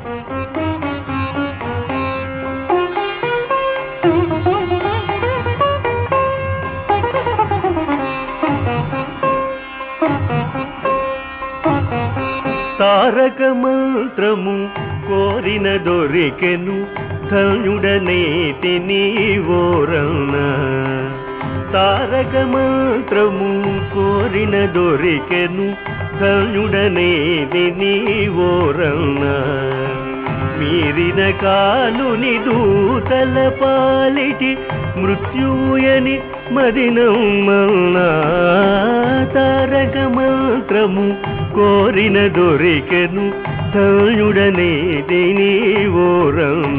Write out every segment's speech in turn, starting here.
తారక మంత్రము కోరిన దొరికెను ధన్యుడనేతి నీవోరన్న తారక మంత్రము కోరిన దొరికెను ధన్యుడనేది నీవోరన్న మీరిన కాలుని దూతల పాలిటి మృత్యుయని మదినమ్మన్నా తారక మంత్రము కోరిన దొరికెను ధనుడనే దేని ఓరన్న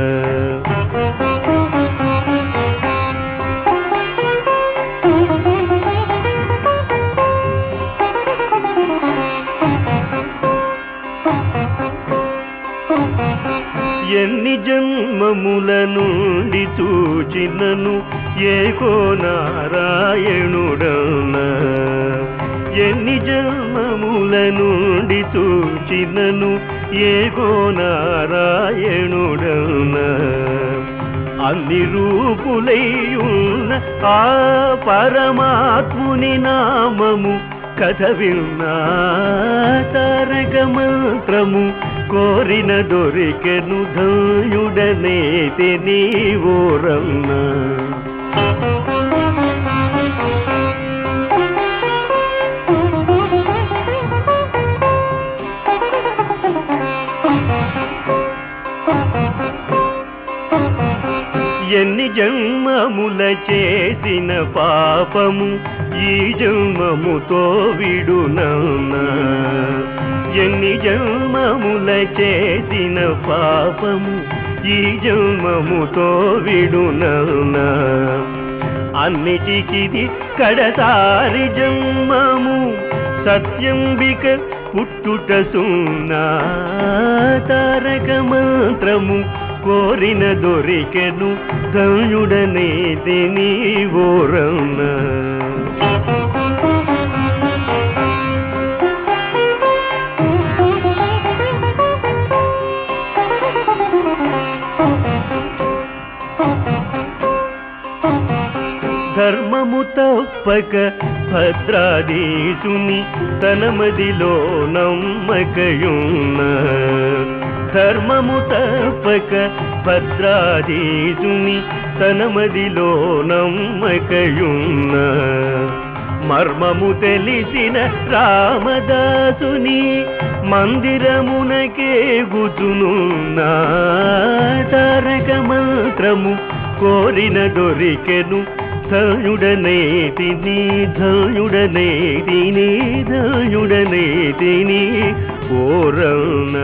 ఎన్ని జన్మముల నుండి చూచినను ఏకో నారాయణుడన్న ఎన్ని జన్మముల నుండి చూచినను ఏకో నారాయణుడన్న అన్ని రూపులైయున్న ఆ పరమాత్ముని నామము కథ విన్నా తారక మంత్రము కోరిన దొరికెను ధయుడనే నీవోరన్నా ఎన్ని జన్మముల చేసిన పాపము ఈ జన్మముతో విడునన్నా ఎన్ని జన్మముల చేసిన పాపము ఈ జన్మముతో విడునన్నా అన్నిటికిది కడసారి జన్మము సత్యంబిక పుట్టుట సున్నా తారక మంత్రము కోరిన దొరికెను ధనుడనే తిని ఓరన్న ధర్మము తప్పక భద్రాదీసుని తనమదిలో నమ్మకయున్న ధర్మము తప్పక భద్రాదీసుని తనమదిలో నమ్మకయున్న మర్మము తెలిసిన రామదాసుని మందిరమునకే గుతునున్నా తారక మంత్రము కోరిన దొరికెను ధనుడనే తిని ధనుడనే తిని ధనుడనే తిని ఓరణ